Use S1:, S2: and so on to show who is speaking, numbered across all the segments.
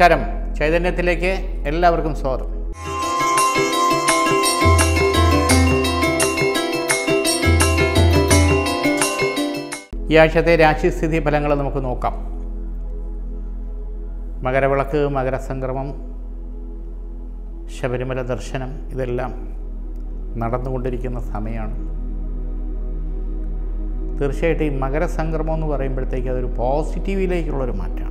S1: നമസ്കാരം ചൈതന്യത്തിലേക്ക് എല്ലാവർക്കും സ്വാഗതം ഈ ആഴ്ചത്തെ രാശിസ്ഥിതി ഫലങ്ങൾ നമുക്ക് നോക്കാം മകരവിളക്ക് മകരസംക്രമം ശബരിമല ദർശനം ഇതെല്ലാം നടന്നുകൊണ്ടിരിക്കുന്ന സമയമാണ് തീർച്ചയായിട്ടും ഈ മകരസംക്രമം എന്ന് പറയുമ്പോഴത്തേക്ക് അതൊരു പോസിറ്റീവിലേക്കുള്ളൊരു മാറ്റമാണ്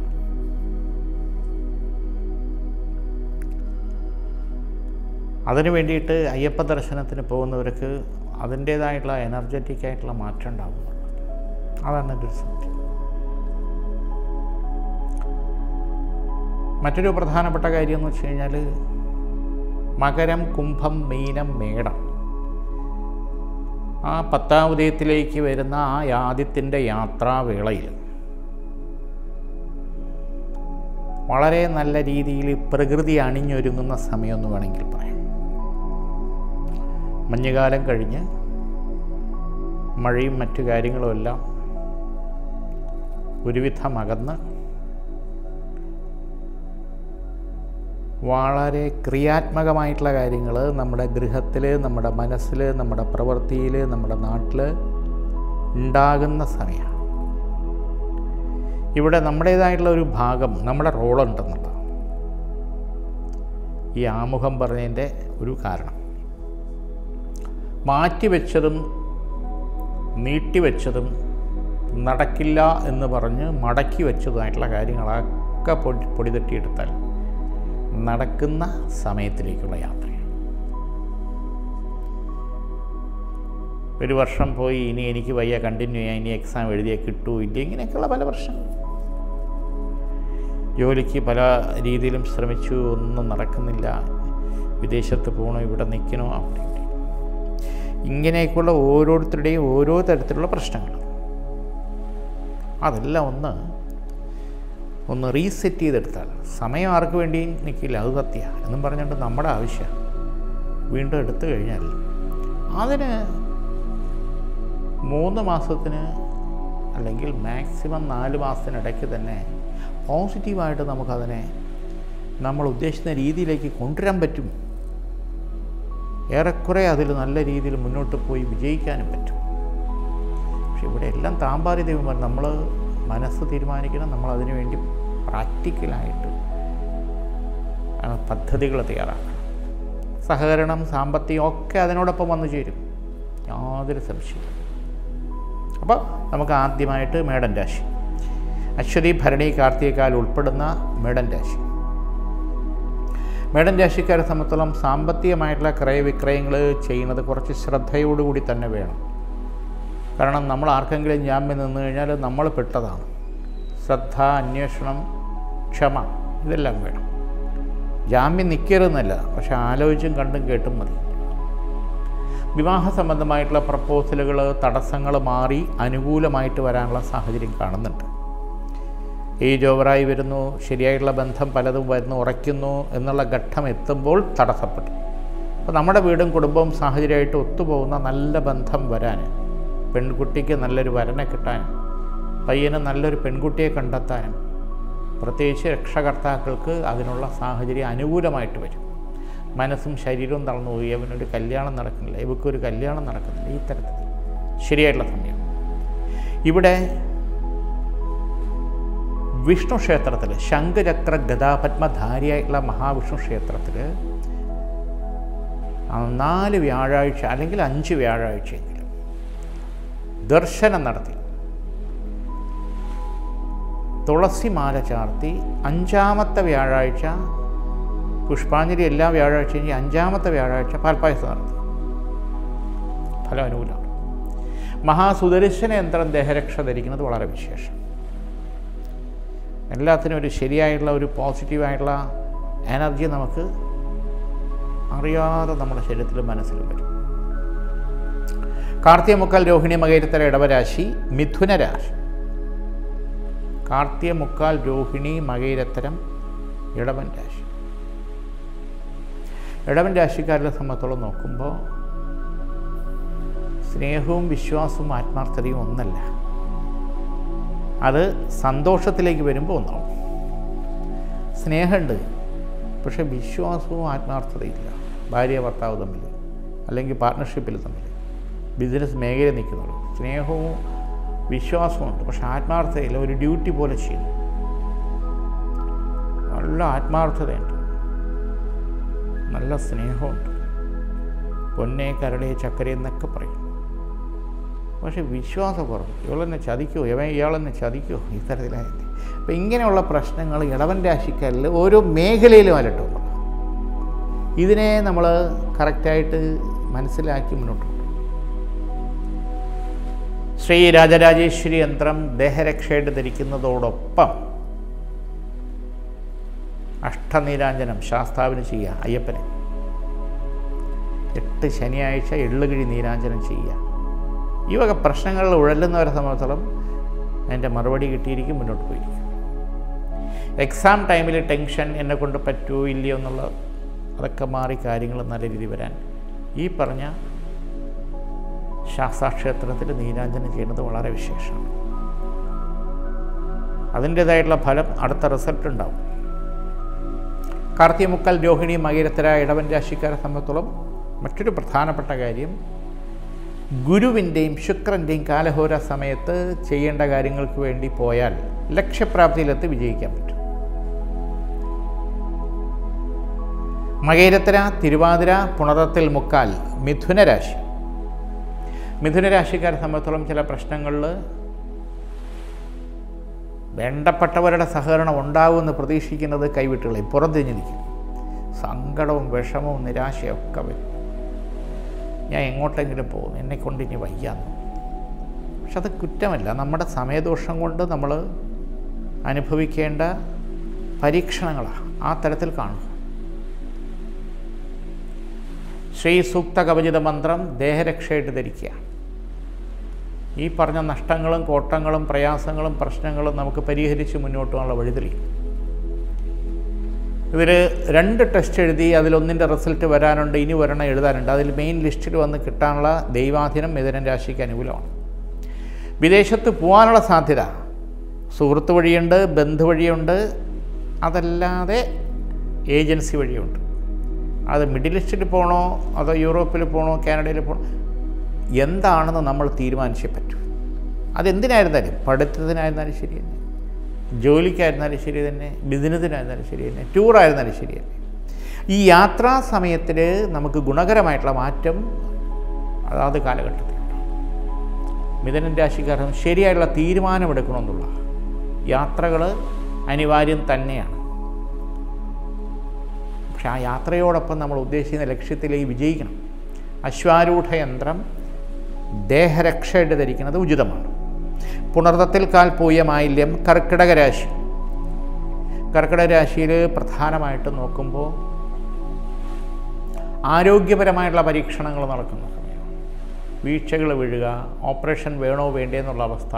S1: അതിനു വേണ്ടിയിട്ട് അയ്യപ്പ ദർശനത്തിന് പോകുന്നവർക്ക് അതിൻ്റേതായിട്ടുള്ള എനർജറ്റിക് ആയിട്ടുള്ള മാറ്റം ഉണ്ടാകും അതാണ് എൻ്റെ ഒരു സത്യം മറ്റൊരു പ്രധാനപ്പെട്ട കാര്യം എന്ന് വെച്ച് കഴിഞ്ഞാൽ മകരം കുംഭം മീനം മേടം ആ പത്താം ഉദയത്തിലേക്ക് വരുന്ന ആ ആദ്യത്തിൻ്റെ യാത്രാവേളയിൽ വളരെ നല്ല രീതിയിൽ പ്രകൃതി അണിഞ്ഞൊരുങ്ങുന്ന സമയമെന്ന് വേണമെങ്കിൽ പറയാം മഞ്ഞുകാലം കഴിഞ്ഞ് മഴയും മറ്റു കാര്യങ്ങളും എല്ലാം ഒരുവിധം അകന്ന് വളരെ ക്രിയാത്മകമായിട്ടുള്ള കാര്യങ്ങൾ നമ്മുടെ ഗൃഹത്തിൽ നമ്മുടെ മനസ്സിൽ നമ്മുടെ പ്രവൃത്തിയിൽ നമ്മുടെ നാട്ടിൽ ഉണ്ടാകുന്ന സമയമാണ് ഇവിടെ നമ്മുടേതായിട്ടുള്ള ഒരു ഭാഗം നമ്മുടെ റോളുണ്ടെന്നുള്ളത് ഈ ആമുഖം പറഞ്ഞതിൻ്റെ ഒരു കാരണം മാറ്റിവെച്ചതും നീട്ടിവെച്ചതും നടക്കില്ല എന്ന് പറഞ്ഞ് മടക്കി വെച്ചതുമായിട്ടുള്ള കാര്യങ്ങളൊക്കെ പൊടി പൊടി തട്ടിയെടുത്താൽ നടക്കുന്ന സമയത്തിലേക്കുള്ള യാത്രയാണ് ഒരു വർഷം പോയി ഇനി എനിക്ക് വയ്യ കണ്ടിന്യൂ ചെയ്യാൻ ഇനി എക്സാം എഴുതിയാൽ കിട്ടൂ ഇല്ല ഇങ്ങനെയൊക്കെയുള്ള പല പ്രശ്നങ്ങൾ ജോലിക്ക് പല രീതിയിലും ശ്രമിച്ചു ഒന്നും നടക്കുന്നില്ല വിദേശത്ത് പോകണോ ഇവിടെ നിൽക്കണോ അവിടെ ഇവിടെ. ഇങ്ങനെയൊക്കെയുള്ള ഓരോരുത്തരുടെയും ഓരോ തരത്തിലുള്ള പ്രശ്നങ്ങൾ അതെല്ലാം ഒന്ന് ഒന്ന് റീസെറ്റ് ചെയ്തെടുത്താൽ സമയം ആർക്ക് വേണ്ടി നിൽക്കില്ല അത് സത്യ എന്നും പറഞ്ഞുകൊണ്ട് നമ്മുടെ ആവശ്യം വീണ്ടും എടുത്തു കഴിഞ്ഞാൽ അതിന് മൂന്ന് മാസത്തിന് അല്ലെങ്കിൽ മാക്സിമം നാല് മാസത്തിനിടയ്ക്ക് തന്നെ പോസിറ്റീവായിട്ട് നമുക്കതിനെ നമ്മൾ ഉദ്ദേശിക്കുന്ന രീതിയിലേക്ക് കൊണ്ടുവരാൻ പറ്റും ഏറെക്കുറെ അതിൽ നല്ല രീതിയിൽ മുന്നോട്ട് പോയി വിജയിക്കാനും പറ്റും പക്ഷെ ഇവിടെ എല്ലാം താമ്പാരി ദൈവം നമ്മൾ മനസ്സ് തീരുമാനിക്കണം നമ്മൾ അതിനു വേണ്ടി പ്രാക്ടിക്കലായിട്ട് പദ്ധതികൾ തയ്യാറാക്കണം സഹകരണം സാമ്പത്തികം ഒക്കെ അതിനോടൊപ്പം വന്നു ചേരും യാതൊരു സംശയവും അപ്പോൾ നമുക്ക് ആദ്യമായിട്ട് മേടൻ രാശി അശ്വതി ഭരണി കാർത്തികക്കാൽ ഉൾപ്പെടുന്ന മേടൻ രാശി മേടൻ രാശിക്കാരെ സംബന്ധിച്ചോളം സാമ്പത്തികമായിട്ടുള്ള ക്രയവിക്രയങ്ങൾ ചെയ്യുന്നത് കുറച്ച് ശ്രദ്ധയോടുകൂടി തന്നെ വേണം കാരണം നമ്മൾ ആർക്കെങ്കിലും ജാമ്യം നിന്ന് കഴിഞ്ഞാൽ നമ്മൾ പെട്ടതാണ് ശ്രദ്ധ അന്വേഷണം ക്ഷമ ഇതെല്ലാം വേണം ജാമ്യം നിൽക്കരുതെന്നല്ല പക്ഷെ ആലോചിച്ചും കണ്ടും കേട്ടും മതി വിവാഹ സംബന്ധമായിട്ടുള്ള പ്രപ്പോസലുകൾ തടസ്സങ്ങൾ മാറി അനുകൂലമായിട്ട് വരാനുള്ള സാഹചര്യം കാണുന്നുണ്ട് ഏജ് ഓവറായി വരുന്നു ശരിയായിട്ടുള്ള ബന്ധം പലതും വരുന്നു ഉറയ്ക്കുന്നു എന്നുള്ള ഘട്ടം എത്തുമ്പോൾ തടസ്സപ്പെട്ടു അപ്പോൾ നമ്മുടെ വീടും കുടുംബവും സാഹചര്യമായിട്ട് ഒത്തുപോകുന്ന നല്ല ബന്ധം വരാൻ പെൺകുട്ടിക്ക് നല്ലൊരു വരനെ കിട്ടാനും പയ്യന് നല്ലൊരു പെൺകുട്ടിയെ കണ്ടെത്താനും പ്രത്യേകിച്ച് രക്ഷകർത്താക്കൾക്ക് അതിനുള്ള സാഹചര്യം അനുകൂലമായിട്ട് വരും മനസ്സും ശരീരവും തളർന്നു പോയി അവനൊരു കല്യാണം നടക്കുന്നില്ല ഇവക്കൊരു കല്യാണം നടക്കുന്നില്ല ഈ തരത്തിൽ ശരിയായിട്ടുള്ള സമയം ഇവിടെ വിഷ്ണു ക്ഷേത്രത്തിൽ ശംഖചക്ര ഗതാപത്മധാരിയായിട്ടുള്ള മഹാവിഷ്ണു ക്ഷേത്രത്തിൽ നാല് വ്യാഴാഴ്ച അല്ലെങ്കിൽ അഞ്ച് വ്യാഴാഴ്ചയെങ്കിലും ദർശനം നടത്തി തുളസിമാല ചാർത്തി അഞ്ചാമത്തെ വ്യാഴാഴ്ച പുഷ്പാഞ്ജലി എല്ലാ വ്യാഴാഴ്ചയും അഞ്ചാമത്തെ വ്യാഴാഴ്ച പാൽപ്പായസം നടത്തി ഫലം അനുകൂലമാണ് മഹാസുദർശന യന്ത്രം ദേഹരക്ഷ ധരിക്കുന്നത് വളരെ വിശേഷം എല്ലാത്തിനും ഒരു ശരിയായിട്ടുള്ള ഒരു പോസിറ്റീവായിട്ടുള്ള എനർജി നമുക്ക് അറിയാതെ നമ്മുടെ ശരീരത്തിലും മനസ്സിലും വരും കാർത്തിക മുക്കാൽ രോഹിണി മകരത്തര ഇടവരാശി മിഥുന രാശി കാർത്തിക മുക്കാൽ രോഹിണി മകയിരത്തരം ഇടവൻ രാശി ഇടവൻ രാശിക്കാരെ സംബന്ധിച്ചോളം നോക്കുമ്പോൾ സ്നേഹവും വിശ്വാസവും ആത്മാർത്ഥതയും ഒന്നല്ല അത് സന്തോഷത്തിലേക്ക് വരുമ്പോൾ ഒന്നാവും സ്നേഹമുണ്ട് പക്ഷേ വിശ്വാസവും ആത്മാർത്ഥതയില്ല ഭാര്യ ഭർത്താവ് തമ്മിൽ അല്ലെങ്കിൽ പാർട്ട്ണർഷിപ്പിൽ തമ്മിൽ ബിസിനസ് മേഖല നിൽക്കുന്നുള്ളൂ സ്നേഹവും വിശ്വാസമുണ്ട് പക്ഷെ ആത്മാർത്ഥതയില്ല ഒരു ഡ്യൂട്ടി പോലെ ചെയ്യുന്നു നല്ല ആത്മാർത്ഥതയുണ്ട് നല്ല സ്നേഹമുണ്ട് പൊന്നെ കരളെ ചക്കര എന്നൊക്കെ പറയും പക്ഷെ വിശ്വാസക്കുറവ് ഇവളെന്നെ ചതിക്കുമോ ഇവൻ ഇയാളെന്നെ ചതിക്കുമോ ഇത്തരത്തിലായിട്ട് അപ്പം ഇങ്ങനെയുള്ള പ്രശ്നങ്ങൾ ഇടവൻ രാശിക്കാരിൽ ഓരോ മേഖലയിലും അലട്ടുള്ളൂ ഇതിനെ നമ്മൾ കറക്റ്റായിട്ട് മനസ്സിലാക്കി മുന്നോട്ട് പോകും ശ്രീ രാജരാജേശ്വരി യന്ത്രം ദേഹരക്ഷയായിട്ട് ധരിക്കുന്നതോടൊപ്പം അഷ്ടനീരാഞ്ജനം ശാസ്താവിന് ചെയ്യുക അയ്യപ്പന് എട്ട് ശനിയാഴ്ച എള്ളുകിഴി നീരാഞ്ജനം ചെയ്യുക ഈ വക പ്രശ്നങ്ങളിൽ ഉഴലുന്നവരെ സംബന്ധിച്ചിടത്തോളം അതിൻ്റെ മറുപടി കിട്ടിയിരിക്കും മുന്നോട്ട് പോയിരിക്കും എക്സാം ടൈമിൽ ടെൻഷൻ എന്നെ കൊണ്ട് പറ്റുമോ ഇല്ലയോ എന്നുള്ള അതൊക്കെ മാറി കാര്യങ്ങൾ നല്ല രീതിയിൽ വരാൻ ഈ പറഞ്ഞ ശാസ്താക്ഷേത്രത്തിൽ നീരാഞ്ജനം ചെയ്യുന്നത് വളരെ വിശേഷമാണ് അതിൻ്റേതായിട്ടുള്ള ഫലം അടുത്ത റിസൾട്ട് ഉണ്ടാവും കാർത്തികമുക്കൽ രോഹിണി മകരത്തര ഇടവൻ രാശിക്കാരെ സംബന്ധിച്ചോളം മറ്റൊരു പ്രധാനപ്പെട്ട കാര്യം ഗുരുവിൻ്റെയും ശുക്രൻ്റെയും കാലഹോര സമയത്ത് ചെയ്യേണ്ട കാര്യങ്ങൾക്ക് വേണ്ടി പോയാൽ ലക്ഷ്യപ്രാപ്തിയിലെത്തി വിജയിക്കാൻ പറ്റും മകേരത്തര തിരുവാതിര പുണറത്തിൽ മുക്കാൽ മിഥുനരാശി മിഥുനരാശിക്കാരെ സംബന്ധിച്ചോളം ചില പ്രശ്നങ്ങളിൽ വേണ്ടപ്പെട്ടവരുടെ സഹകരണം ഉണ്ടാകുമെന്ന് പ്രതീക്ഷിക്കുന്നത് കൈവിട്ടുകളയും പുറംതിരിഞ്ഞ് നിൽക്കും സങ്കടവും വിഷമവും നിരാശയും ഒക്കെ വരും ഞാൻ എങ്ങോട്ടെങ്കിലും പോകും എന്നെ കൊണ്ട് ഇനി വയ്യാന്ന് പക്ഷെ അത് കുറ്റമല്ല നമ്മുടെ സമയദോഷം കൊണ്ട് നമ്മൾ അനുഭവിക്കേണ്ട പരീക്ഷണങ്ങളാണ് ആ തരത്തിൽ കാണുക ശ്രീ സൂക്ത കവചിത മന്ത്രം ദേഹരക്ഷയായിട്ട് ധരിക്കുക ഈ പറഞ്ഞ നഷ്ടങ്ങളും കോട്ടങ്ങളും പ്രയാസങ്ങളും പ്രശ്നങ്ങളും നമുക്ക് പരിഹരിച്ച് മുന്നോട്ട് പോകാനുള്ള വഴിതെളിക്കും ഇതിൽ രണ്ട് ടെസ്റ്റ് എഴുതി അതിലൊന്നിൻ്റെ റിസൾട്ട് വരാനുണ്ട് ഇനി ഒരെണ്ണം എഴുതാനുണ്ട് അതിൽ മെയിൻ ലിസ്റ്റിൽ വന്ന് കിട്ടാനുള്ള ദൈവാധീനം മിഥുനൻ രാശിക്ക് അനുകൂലമാണ് വിദേശത്ത് പോകാനുള്ള സാധ്യത സുഹൃത്ത് വഴിയുണ്ട് ബന്ധു വഴിയുണ്ട് അതല്ലാതെ ഏജൻസി വഴിയുണ്ട് അത് മിഡിൽ ഈസ്റ്റിൽ പോകണോ അതോ യൂറോപ്പിൽ പോകണോ കാനഡയിൽ പോകണോ എന്താണെന്ന് നമ്മൾ തീരുമാനിച്ചേ പറ്റൂ അതെന്തിനായിരുന്നാലും പഠിത്തത്തിനായിരുന്നാലും ശരി തന്നെ ജോലിക്കായിരുന്നാലും ശരി തന്നെ ബിസിനസ്സിനായിരുന്നാലും ശരി തന്നെ ടൂറായിരുന്നാലും ശരി തന്നെ ഈ യാത്രാ സമയത്തിൽ നമുക്ക് ഗുണകരമായിട്ടുള്ള മാറ്റം അതാത് കാലഘട്ടത്തിൽ മിഥുനൻ രാശിക്കാരൻ ശരിയായിട്ടുള്ള തീരുമാനമെടുക്കണമെന്നുള്ള യാത്രകൾ അനിവാര്യം തന്നെയാണ് പക്ഷെ ആ യാത്രയോടൊപ്പം നമ്മൾ ഉദ്ദേശിക്കുന്ന ലക്ഷ്യത്തിലേക്ക് വിജയിക്കണം അശ്വാരൂഢ യന്ത്രം ദേഹരക്ഷയുടെ ധരിക്കുന്നത് ഉചിതമാണ് പുണർത്തത്തിൽ കാൽ പോയ മാലിന്യം കർക്കിടക രാശി കർക്കിടക രാശിയിൽ പ്രധാനമായിട്ട് നോക്കുമ്പോൾ ആരോഗ്യപരമായിട്ടുള്ള പരീക്ഷണങ്ങൾ നടക്കുന്ന സമയമാണ് വീഴ്ചകൾ വീഴുക ഓപ്പറേഷൻ വേണോ വേണ്ടേ എന്നുള്ള അവസ്ഥ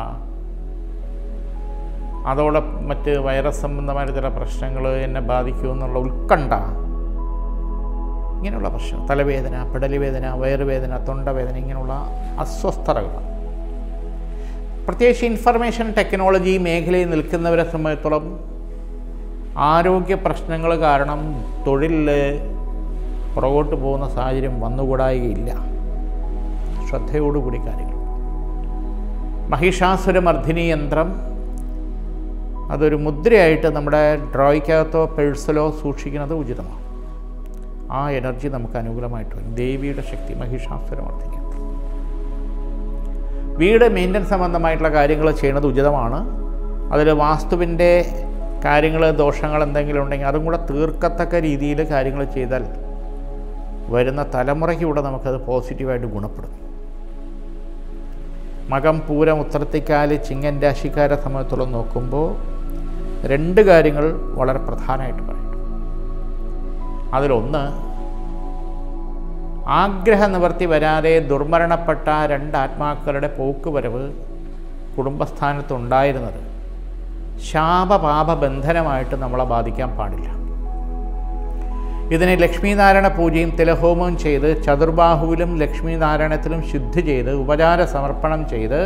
S1: അതോടെ മറ്റ് വൈറസ് സംബന്ധമായ ചില പ്രശ്നങ്ങൾ എന്നെ ബാധിക്കുമെന്നുള്ള ഉത്കണ്ഠ ഇങ്ങനെയുള്ള പ്രശ്നം തലവേദന പെടലുവേദന വയറുവേദന തൊണ്ടവേദന ഇങ്ങനെയുള്ള അസ്വസ്ഥതകൾ പ്രത്യേകിച്ച് ഇൻഫർമേഷൻ ടെക്നോളജി മേഖലയിൽ നിൽക്കുന്നവരെ സംബന്ധിച്ചിടത്തോളം ആരോഗ്യ പ്രശ്നങ്ങൾ കാരണം തൊഴിലിൽ പുറകോട്ട് പോകുന്ന സാഹചര്യം വന്നുകൂടായികയില്ല ശ്രദ്ധയോടുകൂടി കാര്യങ്ങൾ മഹിഷാസുരമർദ്ദിനി യന്ത്രം അതൊരു മുദ്രയായിട്ട് നമ്മുടെ ഡ്രോയ്ക്കകത്തോ പെഴ്സിലോ സൂക്ഷിക്കുന്നത് ഉചിതമാണ് ആ എനർജി നമുക്ക് അനുകൂലമായിട്ട് വരും ദേവിയുടെ ശക്തി മഹിഷാസുരമർദ്ദിനി വീട് മെയിൻ്റനൻസ് സംബന്ധമായിട്ടുള്ള കാര്യങ്ങൾ ചെയ്യുന്നത് ഉചിതമാണ് അതിൽ വാസ്തുവിൻ്റെ കാര്യങ്ങൾ ദോഷങ്ങൾ എന്തെങ്കിലും ഉണ്ടെങ്കിൽ അതും കൂടെ തീർക്കത്തക്ക രീതിയിൽ കാര്യങ്ങൾ ചെയ്താൽ വരുന്ന തലമുറയ്ക്ക് കൂടെ നമുക്കത് പോസിറ്റീവായിട്ട് ഗുണപ്പെടും മകം പൂരം ഉത്തരത്തിക്കാല് ചിങ്ങൻ രാശിക്കാരെ സംബന്ധിച്ചോളം നോക്കുമ്പോൾ രണ്ട് കാര്യങ്ങൾ വളരെ പ്രധാനമായിട്ട് പറയുന്നു അതിലൊന്ന് ആഗ്രഹ നിവർത്തി വരാതെ ദുർമരണപ്പെട്ട രണ്ട് ആത്മാക്കളുടെ പോക്കുവരവ് കുടുംബസ്ഥാനത്തുണ്ടായിരുന്നത് ശാപപാപ ബന്ധനമായിട്ട് നമ്മളെ ബാധിക്കാൻ പാടില്ല ഇതിന് ലക്ഷ്മീനാരായണ പൂജയും തിലഹോമവും ചെയ്ത് ചതുർബാഹുവിലും ലക്ഷ്മീനാരായണത്തിലും ശുദ്ധി ചെയ്ത് ഉപചാര സമർപ്പണം ചെയ്ത്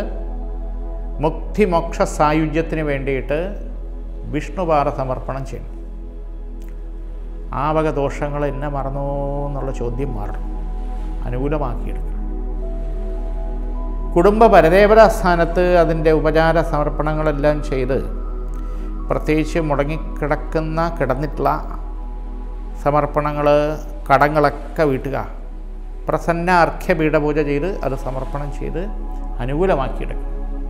S1: മുക്തിമോക്ഷ സായുജ്യത്തിന് വേണ്ടിയിട്ട് വിഷ്ണുപാറ സമർപ്പണം ചെയ്യണം ആ വക ദോഷങ്ങൾ എന്നെ മറന്നോ എന്നുള്ള ചോദ്യം മാറണം അനുകൂലമാക്കിയെടുക്കണം കുടുംബ പരദേവതാ സ്ഥാനത്ത് അതിൻ്റെ ഉപചാര സമർപ്പണങ്ങളെല്ലാം ചെയ്ത് പ്രത്യേകിച്ച് മുടങ്ങിക്കിടക്കുന്ന കിടന്നിട്ടുള്ള സമർപ്പണങ്ങൾ കടങ്ങളൊക്കെ വീട്ടുക പ്രസന്ന അർഘ്യപീഠ പൂജ ചെയ്ത് അത് സമർപ്പണം ചെയ്ത് അനുകൂലമാക്കിയെടുക്കുക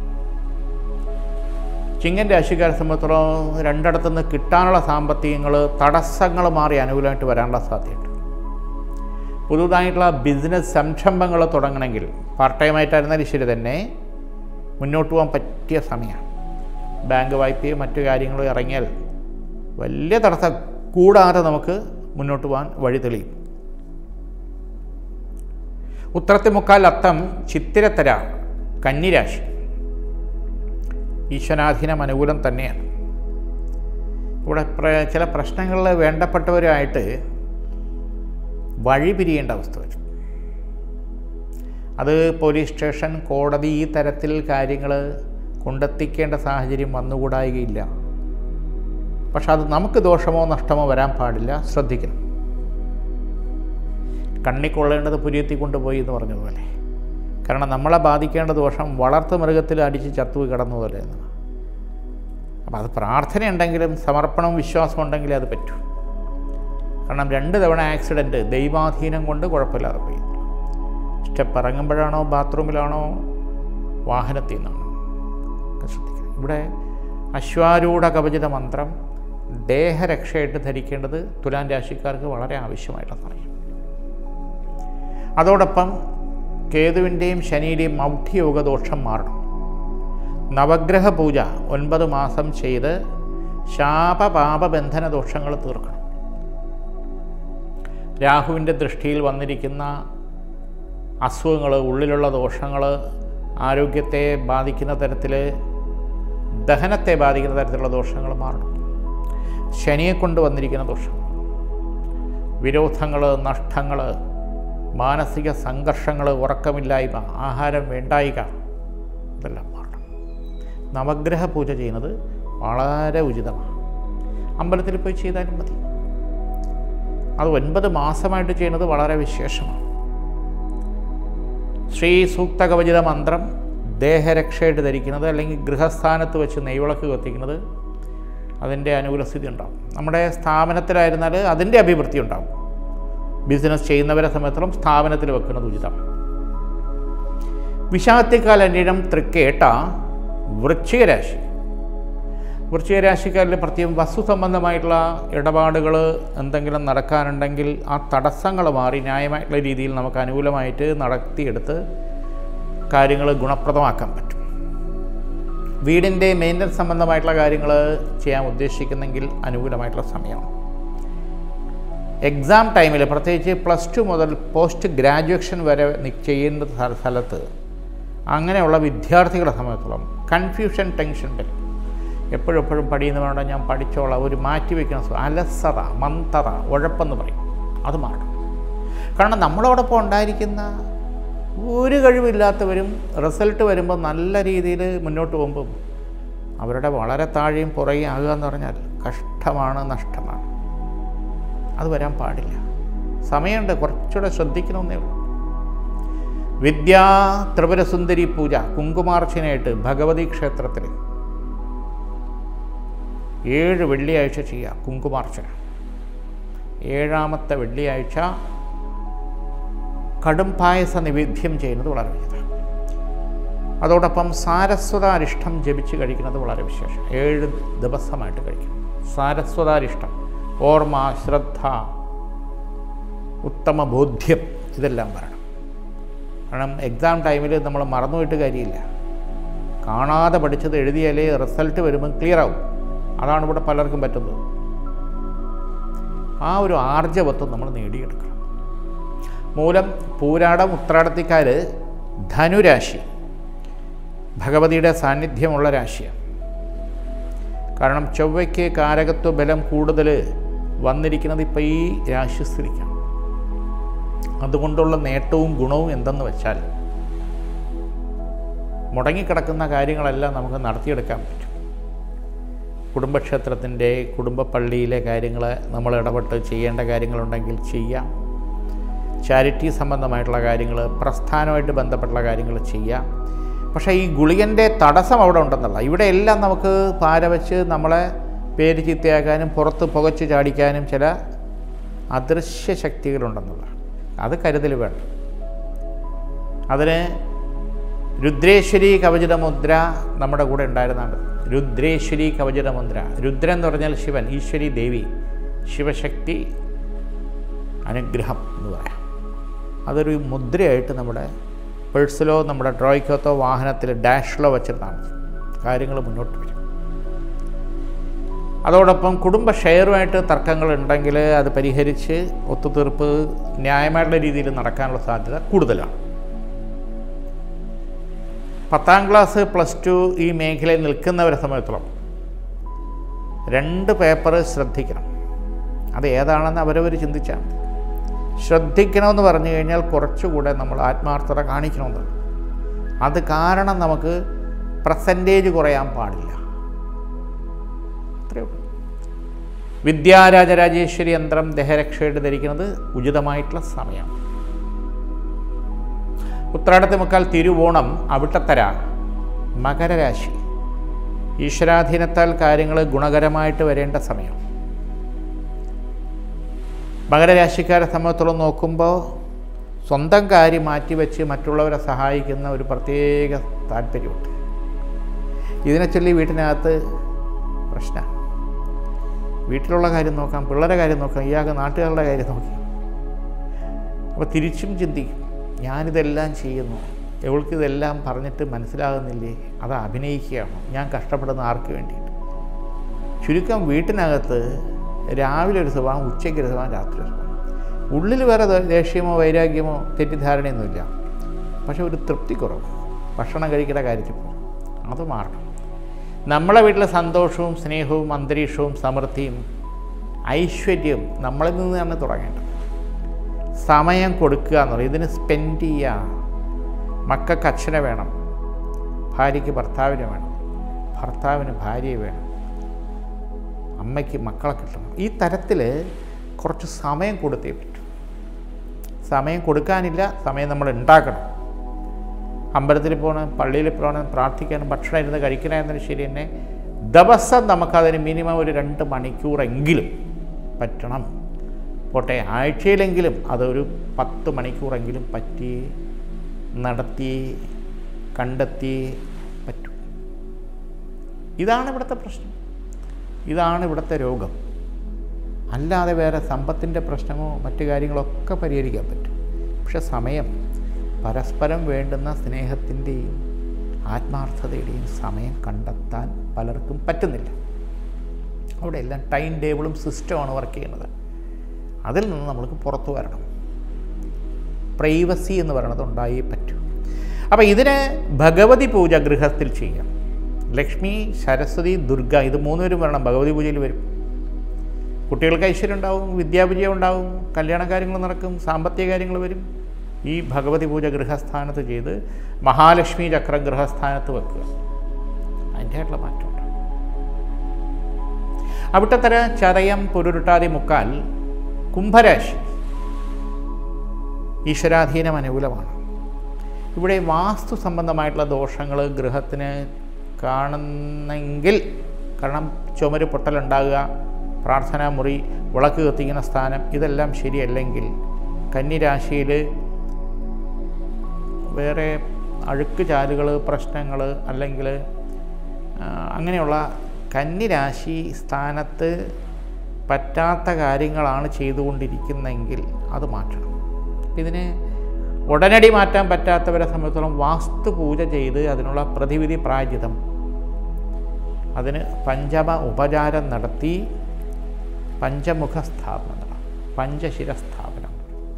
S1: ചിങ്ങൻ രാശിക്കാരെ സംബന്ധിച്ചിടത്തോളം രണ്ടിടത്തുനിന്ന് കിട്ടാനുള്ള സാമ്പത്തികങ്ങൾ തടസ്സങ്ങൾ മാറി അനുകൂലമായിട്ട് വരാനുള്ള സാധ്യതയുണ്ട് പുതുതായിട്ടുള്ള ബിസിനസ് സംരംഭങ്ങൾ തുടങ്ങണമെങ്കിൽ പാർട്ട് ടൈം ആയിട്ടായിരുന്നാലും ശരി തന്നെ മുന്നോട്ട് പോകാൻ പറ്റിയ സമയമാണ് ബാങ്ക് വായ്പയും മറ്റു കാര്യങ്ങളും ഇറങ്ങിയാൽ വലിയ തടസ്സം കൂടാതെ നമുക്ക് മുന്നോട്ട് പോകാൻ വഴി തെളിയും ഉത്രത്തിമുക്കാൽ അത്തം ചിത്തിരത്തര കന്നിരാശി ഈശ്വരാധീനം അനുകൂലം തന്നെയാണ് ഇവിടെ പ്ര- ചില പ്രശ്നങ്ങളിൽ വേണ്ടപ്പെട്ടവരുമായിട്ട് വഴി പിരിയേണ്ട അവസ്ഥ വരും അത് പോലീസ് സ്റ്റേഷൻ കോടതി ഈ തരത്തിൽ കാര്യങ്ങൾ കൊണ്ടെത്തിക്കേണ്ട സാഹചര്യം വന്നുകൂടായികയില്ല പക്ഷെ അത് നമുക്ക് ദോഷമോ നഷ്ടമോ വരാൻ പാടില്ല ശ്രദ്ധിക്കണം കണ്ണിക്കൊള്ളേണ്ടത് പുരിയെത്തി കൊണ്ടുപോയി എന്ന് പറഞ്ഞതുപോലെ കാരണം നമ്മളെ ബാധിക്കേണ്ട ദോഷം വളർത്തു മൃഗത്തിൽ അടിച്ച് ചത്തു കിടന്നു പോലെ എന്നാണ് അപ്പം അത് പ്രാർത്ഥന ഉണ്ടെങ്കിലും സമർപ്പണവും വിശ്വാസം ഉണ്ടെങ്കിലേ അത് പറ്റൂ കാരണം രണ്ട് തവണ ആക്സിഡൻറ്റ് ദൈവാധീനം കൊണ്ട് കുഴപ്പമില്ലാതെ പോയി സ്റ്റെപ്പ് ഇറങ്ങുമ്പോഴാണോ ബാത്റൂമിലാണോ വാഹനത്തിൽ നിന്നാണോ ഒക്കെ ശ്രദ്ധിക്കണം ഇവിടെ അശ്വാരൂഢ കവചിത മന്ത്രം ദേഹരക്ഷയായിട്ട് ധരിക്കേണ്ടത് തുലാൻ രാശിക്കാർക്ക് വളരെ ആവശ്യമായിട്ടുള്ള സമയം അതോടൊപ്പം കേതുവിൻ്റെയും ശനിയുടെയും മൗഢ്യയോഗദോഷം മാറണം നവഗ്രഹ പൂജ ഒൻപത് മാസം ചെയ്ത് ശാപപാപബന്ധന ദോഷങ്ങൾ തീർക്കണം രാഹുവിൻ്റെ ദൃഷ്ടിയിൽ വന്നിരിക്കുന്ന അസുഖങ്ങൾ ഉള്ളിലുള്ള ദോഷങ്ങൾ ആരോഗ്യത്തെ ബാധിക്കുന്ന തരത്തിൽ ദഹനത്തെ ബാധിക്കുന്ന തരത്തിലുള്ള ദോഷങ്ങൾ മാറണം ശനിയെ കൊണ്ട് വന്നിരിക്കുന്ന ദോഷം വിരോധങ്ങൾ നഷ്ടങ്ങൾ മാനസിക സംഘർഷങ്ങൾ ഉറക്കമില്ലായ്മ ആഹാരം വേണ്ടായിക ഇതെല്ലാം മാറണം നവഗ്രഹ പൂജ ചെയ്യുന്നത് വളരെ ഉചിതമാണ് അമ്പലത്തിൽ പോയി ചെയ്താലും മതി അത് ഒൻപത് മാസമായിട്ട് ചെയ്യുന്നത് വളരെ വിശേഷമാണ് ശ്രീ സൂക്തകവചിത മന്ത്രം ദേഹരക്ഷയായിട്ട് ധരിക്കുന്നത് അല്ലെങ്കിൽ ഗൃഹസ്ഥാനത്ത് വെച്ച് നെയ്വിളക്ക് കത്തിക്കുന്നത് അതിൻ്റെ അനുകൂലസ്ഥിതി ഉണ്ടാവും നമ്മുടെ സ്ഥാപനത്തിലായിരുന്നാൽ അതിൻ്റെ അഭിവൃദ്ധി ഉണ്ടാവും ബിസിനസ് ചെയ്യുന്നവരെ സംബന്ധിച്ചിടത്തോളം സ്ഥാപനത്തിൽ വെക്കുന്നത് ഉചിതം വിശാഖത്തിക്കാലന്യം തൃക്കേട്ട വൃശ്ചികരാശി വൃശ്ചികരാശിക്കാരിൽ പ്രത്യേകം വസ്തു സംബന്ധമായിട്ടുള്ള ഇടപാടുകൾ എന്തെങ്കിലും നടക്കാനുണ്ടെങ്കിൽ ആ തടസ്സങ്ങൾ മാറി ന്യായമായിട്ടുള്ള രീതിയിൽ നമുക്ക് അനുകൂലമായിട്ട് നടത്തിയെടുത്ത് കാര്യങ്ങൾ ഗുണപ്രദമാക്കാൻ പറ്റും വീടിൻ്റെ മെയിൻ്റനൻസ് സംബന്ധമായിട്ടുള്ള കാര്യങ്ങൾ ചെയ്യാൻ ഉദ്ദേശിക്കുന്നെങ്കിൽ അനുകൂലമായിട്ടുള്ള സമയമാണ് എക്സാം ടൈമിൽ പ്രത്യേകിച്ച് പ്ലസ് ടു മുതൽ പോസ്റ്റ് ഗ്രാജുവേഷൻ വരെ നി- ചെയ്യുന്ന സ്ഥ- സ്ഥലത്ത് അങ്ങനെയുള്ള വിദ്യാർത്ഥികളെ സംബന്ധിച്ചിടത്തോളം കൺഫ്യൂഷൻ ടെൻഷൻ വരും എപ്പോഴും എപ്പോഴും പഠിയുന്ന വേണ്ട ഞാൻ പഠിച്ചോളാം ഒരു മാറ്റി വയ്ക്കുന്ന സ്വ- അലസത മന്ദത ഉഴപ്പെന്ന് പറയും അത് മാറണം കാരണം നമ്മളോടൊപ്പം ഉണ്ടായിരിക്കുന്ന ഒരു കഴിവില്ലാത്തവരും റിസൾട്ട് വരുമ്പോൾ നല്ല രീതിയിൽ മുന്നോട്ട് പോകുമ്പം അവരുടെ വളരെ താഴെയും പുറകെ ആകുക എന്ന് പറഞ്ഞാൽ കഷ്ടമാണ് നഷ്ടമാണ് അത് വരാൻ പാടില്ല സമയമുണ്ട് കുറച്ചുകൂടെ ശ്രദ്ധിക്കണമെന്നേ ഉള്ളൂ വിദ്യാ ത്രിപുരസുന്ദരി പൂജ കുങ്കുമാർച്ചനയായിട്ട് ഭഗവതി ക്ഷേത്രത്തിൽ ഏഴ് വെള്ളിയാഴ്ച ചെയ്യുക കുങ്കുമാർച്ചന ഏഴാമത്തെ വെള്ളിയാഴ്ച കടും പായസ നിവേദ്യം ചെയ്യുന്നത് വളരെ വിഹിതം അതോടൊപ്പം സാരസ്വതാരിഷ്ടം ജപിച്ച് കഴിക്കുന്നത് വളരെ വിശേഷം ഏഴ് ദിവസമായിട്ട് കഴിക്കണം സാരസ്വതാരിഷ്ടം ഓർമ്മ ശ്രദ്ധ ഉത്തമ ബോധ്യം ഇതെല്ലാം വരണം കാരണം എക്സാം ടൈമിൽ നമ്മൾ മറന്നുപോയിട്ട് കാര്യമില്ല കാണാതെ പഠിച്ചത് എഴുതിയാലേ റിസൾട്ട് വരുമ്പോൾ ക്ലിയർ ആവും അതാണ് ഇവിടെ പലർക്കും പറ്റുന്നത് ആ ഒരു ആർജവത്വം നമ്മൾ നേടിയെടുക്കണം മൂലം പൂരാടം ഉത്രാടത്തിക്കാർ ധനുരാശി ഭഗവതിയുടെ സാന്നിധ്യമുള്ള രാശിയാണ് കാരണം ചൊവ്വയ്ക്ക് കാരകത്വ ബലം കൂടുതൽ വന്നിരിക്കുന്നത് ഇപ്പോൾ ഈ രാശിസ്ഥിതിക്കാണ് അതുകൊണ്ടുള്ള നേട്ടവും ഗുണവും എന്തെന്ന് വെച്ചാൽ മുടങ്ങിക്കിടക്കുന്ന കാര്യങ്ങളെല്ലാം നമുക്ക് നടത്തിയെടുക്കാൻ പറ്റും കുടുംബക്ഷേത്രത്തിൻ്റെ കുടുംബ പള്ളിയിലെ കാര്യങ്ങൾ നമ്മൾ ഇടപെട്ട് ചെയ്യേണ്ട കാര്യങ്ങളുണ്ടെങ്കിൽ ചെയ്യാം ചാരിറ്റി സംബന്ധമായിട്ടുള്ള കാര്യങ്ങൾ പ്രസ്ഥാനമായിട്ട് ബന്ധപ്പെട്ടുള്ള കാര്യങ്ങൾ ചെയ്യാം പക്ഷേ ഈ ഗുളികൻ്റെ തടസ്സം അവിടെ ഉണ്ടെന്നല്ല ഇവിടെ എല്ലാം നമുക്ക് പാര വെച്ച് നമ്മളെ പേര് ചീത്തയാക്കാനും പുറത്ത് പുകച്ച് ചാടിക്കാനും ചില അദൃശ്യ ശക്തികളുണ്ടെന്നുള്ള അത് കരുതൽ വേണം അതിന് രുദ്രേശ്വരി കവചിത മുദ്ര നമ്മുടെ കൂടെ ഉണ്ടായിരുന്നാണ് രുദ്രേശ്വരി കവചിത മുദ്ര രുദ്രൻ എന്ന് പറഞ്ഞാൽ ശിവൻ ഈശ്വരി ദേവി ശിവശക്തി അനുഗ്രഹം എന്ന് പറയാം അതൊരു മുദ്രയായിട്ട് നമ്മുടെ പേഴ്സിലോ നമ്മുടെ ഡ്രോയ്ക്കകത്തോ വാഹനത്തിൽ ഡാഷിലോ വെച്ചിരുന്നാൽ മതി കാര്യങ്ങൾ മുന്നോട്ട് വരും അതോടൊപ്പം കുടുംബ ഷെയറുമായിട്ട് തർക്കങ്ങൾ ഉണ്ടെങ്കിൽ അത് പരിഹരിച്ച് ഒത്തുതീർപ്പ് ന്യായമായിട്ടുള്ള രീതിയിൽ നടക്കാനുള്ള സാധ്യത കൂടുതലാണ് പത്താം ക്ലാസ് പ്ലസ് ടു ഈ മേഖലയിൽ നിൽക്കുന്നവരെ സംബന്ധിച്ചിടത്തോളം രണ്ട് പേപ്പർ ശ്രദ്ധിക്കണം അത് ഏതാണെന്ന് അവരവർ ചിന്തിച്ചാൽ മതി ശ്രദ്ധിക്കണമെന്ന് പറഞ്ഞു കഴിഞ്ഞാൽ കുറച്ചുകൂടെ നമ്മൾ ആത്മാർത്ഥത കാണിക്കണമെന്ന് അത് കാരണം നമുക്ക് പ്രസൻറ്റേജ് കുറയാൻ പാടില്ല അത്രയേ ഉള്ളൂ വിദ്യാരാജരാജേശ്വരി യന്ത്രം ദഹരക്ഷയായിട്ട് ധരിക്കുന്നത് ഉചിതമായിട്ടുള്ള സമയമാണ് ഉത്രാടത്തെ മുക്കാൽ തിരുവോണം അവിട്ടത്തര മകരരാശി ഈശ്വരാധീനത്താൽ കാര്യങ്ങൾ ഗുണകരമായിട്ട് വരേണ്ട സമയം മകരരാശിക്കാരെ സംബന്ധിച്ചോളം നോക്കുമ്പോൾ സ്വന്തം കാര്യം മാറ്റിവെച്ച് മറ്റുള്ളവരെ സഹായിക്കുന്ന ഒരു പ്രത്യേക താല്പര്യമുണ്ട് ഇതിനെ ചൊല്ലി വീട്ടിനകത്ത് പ്രശ്നമാണ് വീട്ടിലുള്ള കാര്യം നോക്കാം പിള്ളേരെ കാര്യം നോക്കാം ഇയാൾക്ക് നാട്ടുകാരുടെ കാര്യം നോക്കി അപ്പോൾ തിരിച്ചും ചിന്തിക്കും ഞാനിതെല്ലാം ചെയ്യുന്നു ഇവൾക്ക് ഇതെല്ലാം പറഞ്ഞിട്ട് മനസ്സിലാകുന്നില്ലേ അത് അഭിനയിക്കുകയാണോ ഞാൻ കഷ്ടപ്പെടുന്ന ആർക്ക് വേണ്ടിയിട്ട് ചുരുക്കം വീട്ടിനകത്ത് രാവിലെ ഒരു സ്വഭാവം ഉച്ചയ്ക്ക് ഒരു സ്വഭാവം രാത്രി ഒരു സ്വഭാവം ഉള്ളിൽ വേറെ ദേ- ദേഷ്യമോ വൈരാഗ്യമോ തെറ്റിദ്ധാരണയൊന്നുമില്ല പക്ഷെ ഒരു തൃപ്തി കുറവ് ഭക്ഷണം കഴിക്കേണ്ട കാര്യത്തിൽ പോലും അത് മാറണം നമ്മളെ വീട്ടിലെ സന്തോഷവും സ്നേഹവും അന്തരീക്ഷവും സമൃദ്ധിയും ഐശ്വര്യവും നമ്മളിൽ നിന്ന് തന്നെ തുടങ്ങേണ്ടത് സമയം കൊടുക്കുക എന്ന് പറയും ഇതിന് സ്പെൻഡ് ചെയ്യുക മക്കൾക്ക് അച്ഛനെ വേണം ഭാര്യയ്ക്ക് ഭർത്താവിനെ വേണം ഭർത്താവിന് ഭാര്യയെ വേണം അമ്മയ്ക്ക് മക്കളെ കിട്ടണം ഈ തരത്തിൽ കുറച്ച് സമയം കൊടുത്തേ പറ്റൂ സമയം കൊടുക്കാനില്ല സമയം നമ്മൾ ഉണ്ടാക്കണം അമ്പലത്തിൽ പോകണം പള്ളിയിൽ പോകണം പ്രാർത്ഥിക്കാനും ഭക്ഷണം ഇരുന്ന് കഴിക്കണമെന്നതിന് ശരി തന്നെ ദിവസം നമുക്കതിന് മിനിമം ഒരു രണ്ട് മണിക്കൂറെങ്കിലും പറ്റണം പോട്ടെ ആഴ്ചയിലെങ്കിലും അതൊരു പത്ത് മണിക്കൂറെങ്കിലും പറ്റി നടത്തി കണ്ടെത്തി പറ്റൂ ഇതാണ് ഇവിടുത്തെ പ്രശ്നം ഇതാണ് ഇവിടുത്തെ രോഗം അല്ലാതെ വേറെ സമ്പത്തിൻ്റെ പ്രശ്നമോ മറ്റു കാര്യങ്ങളൊക്കെ പരിഹരിക്കാൻ പറ്റും പക്ഷെ സമയം പരസ്പരം വേണ്ടുന്ന സ്നേഹത്തിൻ്റെയും ആത്മാർത്ഥതയുടെയും സമയം കണ്ടെത്താൻ പലർക്കും പറ്റുന്നില്ല അവിടെ എല്ലാം ടൈം ടേബിളും സിസ്റ്റമാണ് വർക്ക് ചെയ്യുന്നത് അതിൽ നിന്ന് നമ്മൾക്ക് പുറത്തു വരണം പ്രൈവസി എന്ന് പറയുന്നത് ഉണ്ടായേ പറ്റൂ അപ്പോൾ ഇതിന് ഭഗവതി പൂജ ഗൃഹത്തിൽ ചെയ്യാം ലക്ഷ്മി സരസ്വതി ദുർഗ ഇത് മൂന്നുപേരും വരണം ഭഗവതി പൂജയിൽ വരും കുട്ടികൾക്ക് ഐശ്വര്യം ഉണ്ടാവും വിദ്യാവിജയം ഉണ്ടാവും കല്യാണ കാര്യങ്ങൾ നടക്കും സാമ്പത്തിക കാര്യങ്ങൾ വരും ഈ ഭഗവതി പൂജ ഗൃഹസ്ഥാനത്ത് ചെയ്ത് മഹാലക്ഷ്മി ചക്രം ഗൃഹസ്ഥാനത്ത് വെക്കുക അതിൻ്റെ ആയിട്ടുള്ള മാറ്റമുണ്ട് അവിട്ടത്തര ചതയം പുരുരുട്ടാതി മുക്കാൽ കുംഭരാശി ഈശ്വരാധീനം അനുകൂലമാണ് ഇവിടെ വാസ്തു സംബന്ധമായിട്ടുള്ള ദോഷങ്ങൾ ഗൃഹത്തിന് കാണുന്നെങ്കിൽ കാരണം ചുമര് പൊട്ടലുണ്ടാകുക പ്രാർത്ഥനാ മുറി വിളക്ക് കത്തിക്കുന്ന സ്ഥാനം ഇതെല്ലാം ശരിയല്ലെങ്കിൽ കന്നിരാശിയിൽ വേറെ അഴുക്ക് ചാലുകൾ പ്രശ്നങ്ങൾ അല്ലെങ്കിൽ ആ, അങ്ങനെയുള്ള കന്നിരാശി സ്ഥാനത്ത് പറ്റാത്ത കാര്യങ്ങളാണ് ചെയ്തുകൊണ്ടിരിക്കുന്നതെങ്കിൽ അത് മാറ്റണം ഇതിന് ഉടനടി മാറ്റാൻ പറ്റാത്തവരെ സംബന്ധിച്ചിടത്തോളം വാസ്തു പൂജ ചെയ്ത് അതിനുള്ള പ്രതിവിധി പ്രായജിതം അതിന് പഞ്ചമ ഉപചാരം നടത്തി പഞ്ചമുഖ സ്ഥാപനം നടത്തണം. പഞ്ചശിര സ്ഥാപനം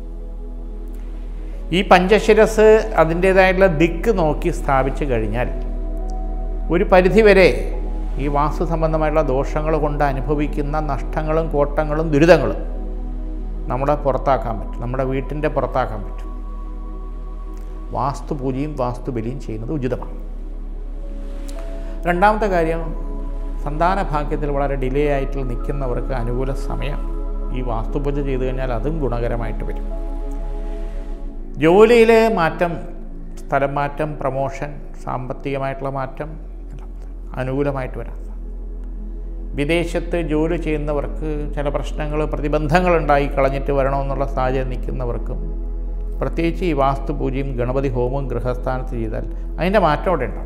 S1: ഈ പഞ്ചശിരസ് അതിൻ്റേതായിട്ടുള്ള ദിക്ക് നോക്കി സ്ഥാപിച്ചു കഴിഞ്ഞാൽ ഒരു പരിധിവരെ ഈ വാസ്തു സംബന്ധമായിട്ടുള്ള ദോഷങ്ങൾ കൊണ്ട് അനുഭവിക്കുന്ന നഷ്ടങ്ങളും കോട്ടങ്ങളും ദുരിതങ്ങളും നമ്മളെ പുറത്താക്കാൻ പറ്റും നമ്മുടെ വീട്ടിൻ്റെ പുറത്താക്കാൻ പറ്റും വാസ്തു പൂജയും വാസ്തു ബലിയും ചെയ്യുന്നത് ഉചിതമാണ് രണ്ടാമത്തെ കാര്യം സന്താന ഭാഗ്യത്തിൽ വളരെ ഡിലേ ആയിട്ട് നിൽക്കുന്നവർക്ക് അനുകൂല സമയം ഈ വാസ്തുപൂജ ചെയ്തു കഴിഞ്ഞാൽ അതും ഗുണകരമായിട്ട് വരും ജോലിയിൽ മാറ്റം സ്ഥലം മാറ്റം പ്രമോഷൻ സാമ്പത്തികമായിട്ടുള്ള മാറ്റം എല്ലാം അനുകൂലമായിട്ട് വരാം വിദേശത്ത് ജോലി ചെയ്യുന്നവർക്ക് ചില പ്രശ്നങ്ങൾ പ്രതിബന്ധങ്ങൾ ഉണ്ടായി കളഞ്ഞിട്ട് വരണമെന്നുള്ള സാഹചര്യം നിൽക്കുന്നവർക്കും പ്രത്യേകിച്ച് ഈ വാസ്തുപൂജയും ഗണപതി ഹോമവും ഗൃഹസ്ഥാനത്ത് ചെയ്താൽ അതിൻ്റെ മാറ്റം അവിടെ ഉണ്ടാവും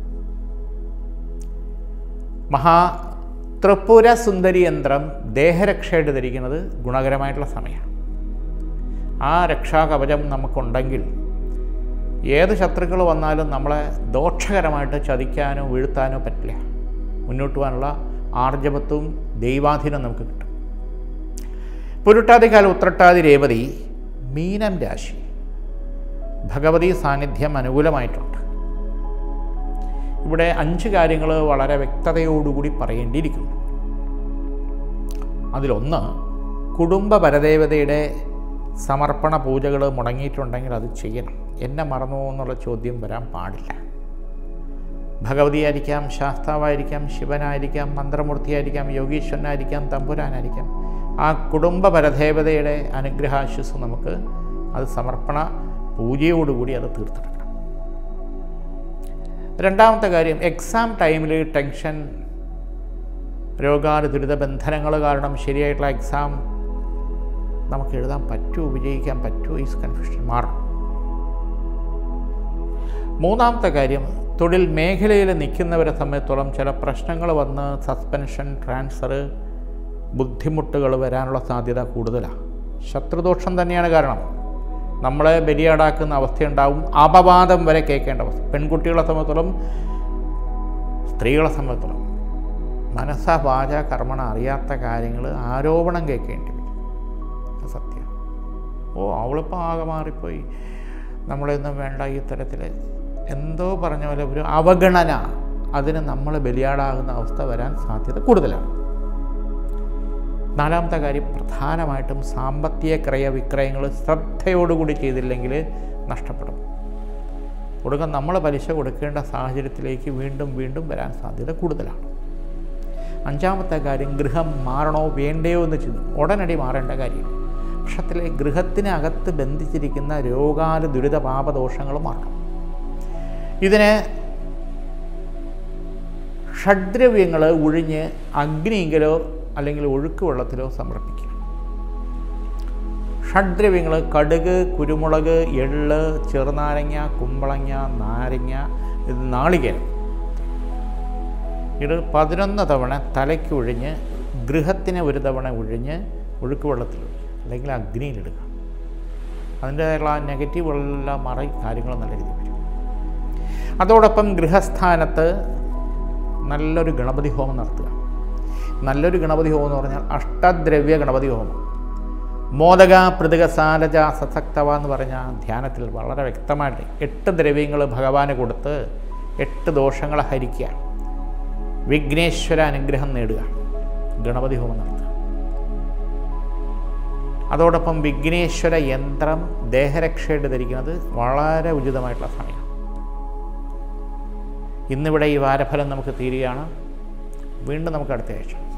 S1: മഹാ ത്രിപുര സുന്ദരി യന്ത്രം ദേഹരക്ഷയായിട്ട് ധരിക്കുന്നത് ഗുണകരമായിട്ടുള്ള സമയമാണ് ആ രക്ഷാകവചം നമുക്കുണ്ടെങ്കിൽ ഏത് ശത്രുക്കൾ വന്നാലും നമ്മളെ ദോഷകരമായിട്ട് ചതിക്കാനോ വീഴ്ത്താനോ പറ്റില്ല മുന്നോട്ട് പോകാനുള്ള ആർജവത്വവും ദൈവാധീനം നമുക്ക് കിട്ടും പുരുട്ടാതികാല ഉത്രട്ടാതി രേവതി മീനം രാശി ഭഗവതി സാന്നിധ്യം അനുകൂലമായിട്ടുണ്ട് ഇവിടെ അഞ്ച് കാര്യങ്ങൾ വളരെ വ്യക്തതയോടുകൂടി പറയേണ്ടിയിരിക്കുന്നു അതിലൊന്ന് കുടുംബ പരദേവതയുടെ സമർപ്പണ പൂജകൾ മുടങ്ങിയിട്ടുണ്ടെങ്കിൽ അത് ചെയ്യണം എന്നെ മറന്നു എന്നുള്ള ചോദ്യം വരാൻ പാടില്ല ഭഗവതിയായിരിക്കാം ശാസ്താവായിരിക്കാം ശിവനായിരിക്കാം മന്ത്രമൂർത്തിയായിരിക്കാം യോഗീശ്വരനായിരിക്കാം തമ്പുരാനായിരിക്കാം ആ കുടുംബ പരദേവതയുടെ അനുഗ്രഹാശ്വസം നമുക്ക് അത് സമർപ്പണ പൂജയോടുകൂടി അത് തീർത്തെടുക്കണം രണ്ടാമത്തെ കാര്യം എക്സാം ടൈമിൽ ടെൻഷൻ രോഗാല ദുരിത ബന്ധനങ്ങൾ കാരണം ശരിയായിട്ടുള്ള എക്സാം നമുക്ക് എഴുതാൻ പറ്റുമോ വിജയിക്കാൻ പറ്റുമോ ഈ കൺഫ്യൂഷൻ മാറണം മൂന്നാമത്തെ കാര്യം തൊഴിൽ മേഖലയിൽ നിൽക്കുന്നവരെ സംബന്ധിച്ചോളം ചില പ്രശ്നങ്ങൾ വന്ന് സസ്പെൻഷൻ ട്രാൻസ്ഫർ ബുദ്ധിമുട്ടുകൾ വരാനുള്ള സാധ്യത കൂടുതലാണ് ശത്രുദോഷം തന്നെയാണ് കാരണം നമ്മളെ ബലിയാടാക്കുന്ന അവസ്ഥയുണ്ടാവും അപവാദം വരെ കേൾക്കേണ്ട അവസ്ഥ പെൺകുട്ടികളെ സംബന്ധിച്ചോളം സ്ത്രീകളെ സംബന്ധിച്ചോളം മനസ്സ വാച കർമ്മണ അറിയാത്ത കാര്യങ്ങൾ ആരോപണം കേൾക്കേണ്ടി വരും അത് സത്യം ഓ അവളിപ്പോൾ ആകെ മാറിപ്പോയി നമ്മളെയൊന്നും വേണ്ട ഈ തരത്തിൽ എന്തോ പറഞ്ഞ പോലെ ഒരു അവഗണന അതിന് നമ്മൾ ബലിയാടാകുന്ന അവസ്ഥ വരാൻ സാധ്യത കൂടുതലാണ് നാലാമത്തെ കാര്യം പ്രധാനമായിട്ടും സാമ്പത്തിക ക്രയ വിക്രയങ്ങൾ ശ്രദ്ധയോടുകൂടി ചെയ്തില്ലെങ്കിൽ നഷ്ടപ്പെടും കൊടുക്കാൻ നമ്മൾ പലിശ കൊടുക്കേണ്ട സാഹചര്യത്തിലേക്ക് വീണ്ടും വീണ്ടും വരാൻ സാധ്യത കൂടുതലാണ് അഞ്ചാമത്തെ കാര്യം ഗൃഹം മാറണോ വേണ്ടയോ എന്ന് ചിന്തി ഉടനടി മാറേണ്ട കാര്യം പക്ഷത്തിലെ ഗൃഹത്തിനകത്ത് ബന്ധിച്ചിരിക്കുന്ന രോഗാല ദുരിത പാപദോഷങ്ങൾ മാറണം ഇതിന് ഷഡ്ദ്രവ്യങ്ങൾ ഒഴിഞ്ഞ് അഗ്നിയെങ്കിലോ അല്ലെങ്കിൽ ഒഴുക്ക് വെള്ളത്തിലോ സമർപ്പിക്കുക ഷഡ്ദ്രവ്യങ്ങൾ കടുക് കുരുമുളക് എള്ള് ചെറുനാരങ്ങ കുമ്പളങ്ങ നാരങ്ങ ഇത് നാളികേരം ഇത് പതിനൊന്ന് തവണ തലയ്ക്ക് ഒഴിഞ്ഞ് ഗൃഹത്തിന് ഒരു തവണ ഒഴിഞ്ഞ് ഒഴുക്ക് വെള്ളത്തിൽ ഒഴിക്കുക അല്ലെങ്കിൽ അഗ്നിയിലിടുക അതിൻ്റെതായുള്ള ആ നെഗറ്റീവുകളെല്ലാം മറി കാര്യങ്ങൾ നല്ല രീതിയിൽ വരും അതോടൊപ്പം ഗൃഹസ്ഥാനത്ത് നല്ലൊരു ഗണപതി ഹോമം നടത്തുക നല്ലൊരു ഗണപതി ഹോമം എന്ന് പറഞ്ഞാൽ അഷ്ടദ്രവ്യ ഗണപതി ഹോമം മോദക പൃഥക സാലജ സസക്തവ എന്ന് പറഞ്ഞ ധ്യാനത്തിൽ വളരെ വ്യക്തമായിട്ട് എട്ട് ദ്രവ്യങ്ങൾ ഭഗവാന് കൊടുത്ത് എട്ട് ദോഷങ്ങളെ ഹരിക്കുക വിഘ്നേശ്വര അനുഗ്രഹം നേടുക ഗണപതി ഹോമം നടത്തുക അതോടൊപ്പം വിഘ്നേശ്വര യന്ത്രം ദേഹരക്ഷയായിട്ട് ധരിക്കുന്നത് വളരെ ഉചിതമായിട്ടുള്ള സമയം ഇന്നിവിടെ ഈ വാരഫലം നമുക്ക് തീരുകയാണ് വീണ്ടും നമുക്ക് അടുത്ത ആഴ്ച